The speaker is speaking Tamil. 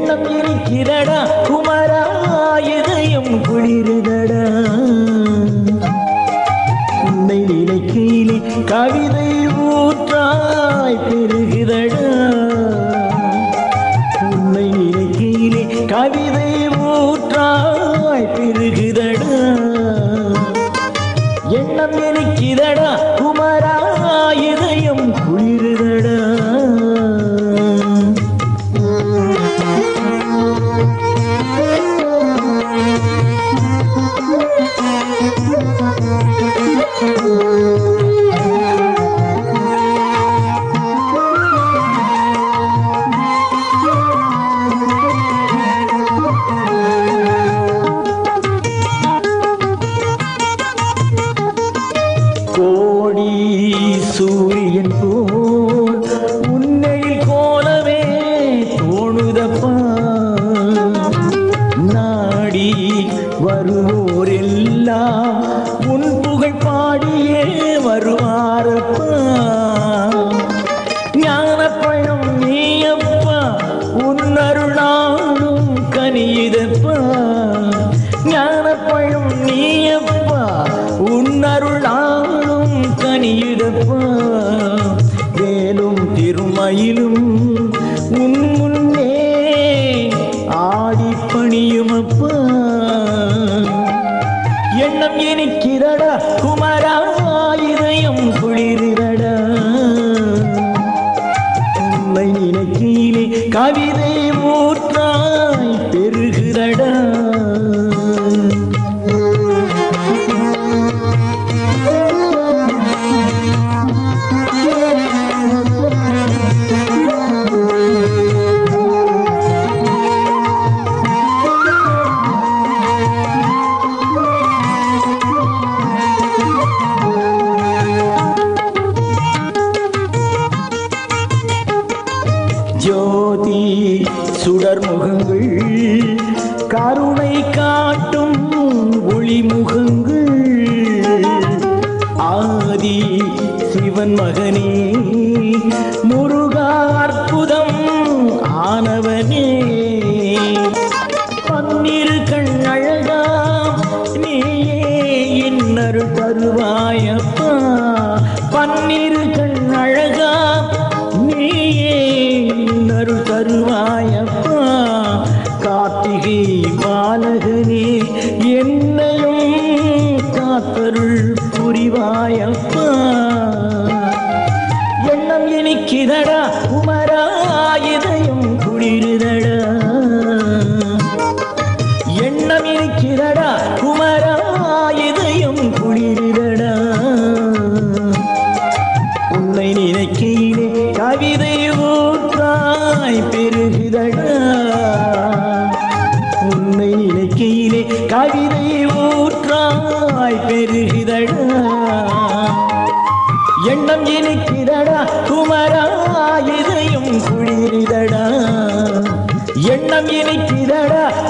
எண்ணம் இருக்கிறடா குமரா இதயம் குளிருதடா உன்னை நினைக்கையிலே கவிதை ஊற்றாய் பெருகுதடா உன்னை நினைக்கையிலே கவிதை ஊற்றாய் பெருகுதடா எண்ணம் எனக்கிதடா குமரா இதயம் குளிருதடா கோடி சூரியன் போல் உன்னையில் கோலமே தோணுதப்பா நாடி வருவோரெல்லாம் உன் புகழ் பாடியே வருவாரப்பா ஞானப்பழம் நீயப்பா உன் அருளாலும் கனியுதப்பா ஞானப்பழம் நீயப்பா உன் அருளாலும் கனியுதப்பா வேலும் திருமயிலும் உன் முன்னே ஆடி பணியுமப்பா எண்ணம் எனக்கிறடா குமரா இதயம் குளிரிடடா உன்னை நினைக்கையிலே கவிதை ஊற்றாய் பெருகுதடா ஜோதி சுடர் முகங்கள் கருணை காட்டும் ஒளிமுகங்கள் ஆதி சிவன் மகனே முருகா அற்புதம் ஆனவனே பன்னிரு கண் அழகா நீயே இன்னரு தருவாயப்பா பன்னிரு கண் அழகா நீயே இன்னரு தருவாயப்பா கார்த்திகை பாலகனே என்னையும் காத்தருள் புரிவாயப்பா எண்ணம் எனக்கிதடா உமரா இதயம் குளிருதடா எண்ணம் இருக்கிறடா குமரா இதயம் குளிரிடடா உன்னை நினைக்கையிலே கவிதை ஊற்றாய் பெருகுதடா உன்னை நினைக்கையிலே கவிதை ஊற்றாய் பெருகுதடா எண்ணம் எனக்கிறடா குமரா இதயம் குளிரிதடா எண்ணம் எனக்கிறடா